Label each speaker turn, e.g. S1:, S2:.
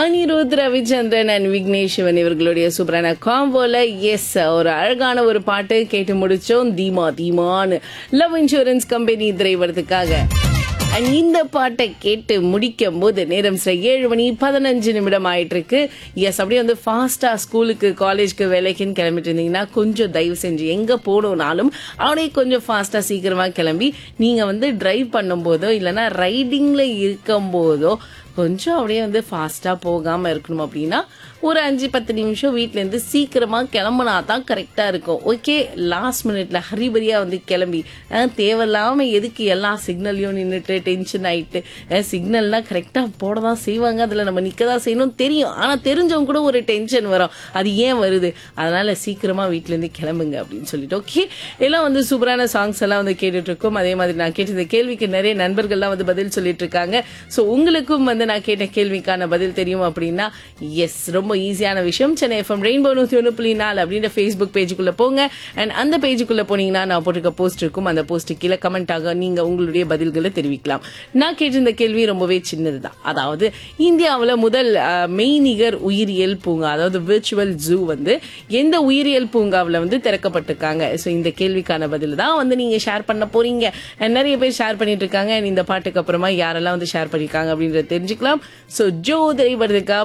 S1: Anirudh Ravichander and Vignesh Shivan இவர்களுடைய சூப்பரான காம்போல S ஒரு அழகான ஒரு பாட்டு கேட்டு முடிச்சோம் தீமா தீமான்னு லவ் இன்சூரன்ஸ் கம்பெனி திரைவரத்துக்காக And இந்த பாட்டை கேட்டு முடிக்கும் போது நேரம் சில ஏழு மணி பதினஞ்சு நிமிடம் ஆயிட்டு இருக்கு எஸ் அப்படியே வந்து ஃபாஸ்டா ஸ்கூலுக்கு காலேஜ்க்கு வேலைக்குன்னு கிளம்பிட்டு இருந்தீங்கன்னா கொஞ்சம் தயவு செஞ்சு எங்க போகணும்னாலும் அப்படியே கொஞ்சம் ஃபாஸ்டா சீக்கிரமா கிளம்பி நீங்க வந்து டிரைவ் பண்ணும்போதோ இல்லைன்னா ரைடிங்ல இருக்கும் போதோ கொஞ்சம் அப்படியே வந்து ஃபாஸ்டா போகாம இருக்கணும் அப்படின்னா ஒரு அஞ்சு பத்து நிமிஷம் வீட்ல இருந்து சீக்கிரமா கிளம்புனா தான் கரெக்டா இருக்கும் ஓகே லாஸ்ட் மினிட்ல ஹரிபரியா வந்து கிளம்பி அஹ், தேவையில்லாம எதுக்கு எல்லா சிக்னல்லையும் நின்றுட்டு டென்ஷன் ஆயிட்டு சிக்னல்னா கரெக்டா போட தான் செய்வாங்க அதுல நம்ம நிக்க தான் செய்யணும் தெரியும் ஆனா தெரிஞ்சவங்க கூட ஒரு டென்ஷன் வரும் அது ஏன் வருது அதனால சீக்கிரமா வீட்ல இருந்து கிளம்புங்க அப்படின்னு சொல்லிட்டு ஓகே எல்லாம் வந்து சூப்பரான சாங்ஸ் எல்லாம் வந்து கேட்டுட்டு இருக்கோம் அதே மாதிரி நான் கேட்ட இந்த கேள்விக்கு நிறைய நண்பர்கள்லாம் வந்து பதில் சொல்லிட்டு இருக்காங்க ஸோ உங்களுக்கும் வந்து நான் கேட்ட கேள்விக்கான பதில் தெரியும் அப்படின்னா எஸ் ரொம்ப ஈஸியான விஷயம் சென்னை எஃப்எம் ரெயின்போ நூற்றி ஒன்று புள்ளி நாலு அப்படின்ற ஃபேஸ்புக் பேஜுக்குள்ள போங்க அண்ட் அந்த பேஜுக்குள்ள போனீங்கன்னா நான் போட்டிருக்க போஸ்ட் இருக்கும் அந்த போஸ்ட் கீழே கமெண்ட் ஆக நீங்க உங்களுடைய பதில்களை தெரிவிக்கலாம் நான் கேட்டிருந்த கேள்வி ரொம்பவே சின்னதுதான் அதாவது இந்தியாவில் முதல் அஹ், மெய்நிகர் உயிரியல் பூங்கா அதாவது விர்ச்சுவல் ஜூ வந்து எந்த உயிரியல் பூங்காவில் வந்து திறக்கப்பட்டிருக்காங்க ஸோ இந்த கேள்விக்கான பதில் தான் வந்து நீங்க ஷேர் பண்ண போறீங்க And நிறைய பேர் ஷேர் பண்ணிட்டு இருக்காங்க And இந்த பாட்டுக்கு அப்புறமா யாரெல்லாம் வந்து ஷேர் பண்ணிருக்காங்க அப்படின்றத தெரிஞ்சுக்கலாம் ஸோ ஜோ திரைப்படத்துக்கா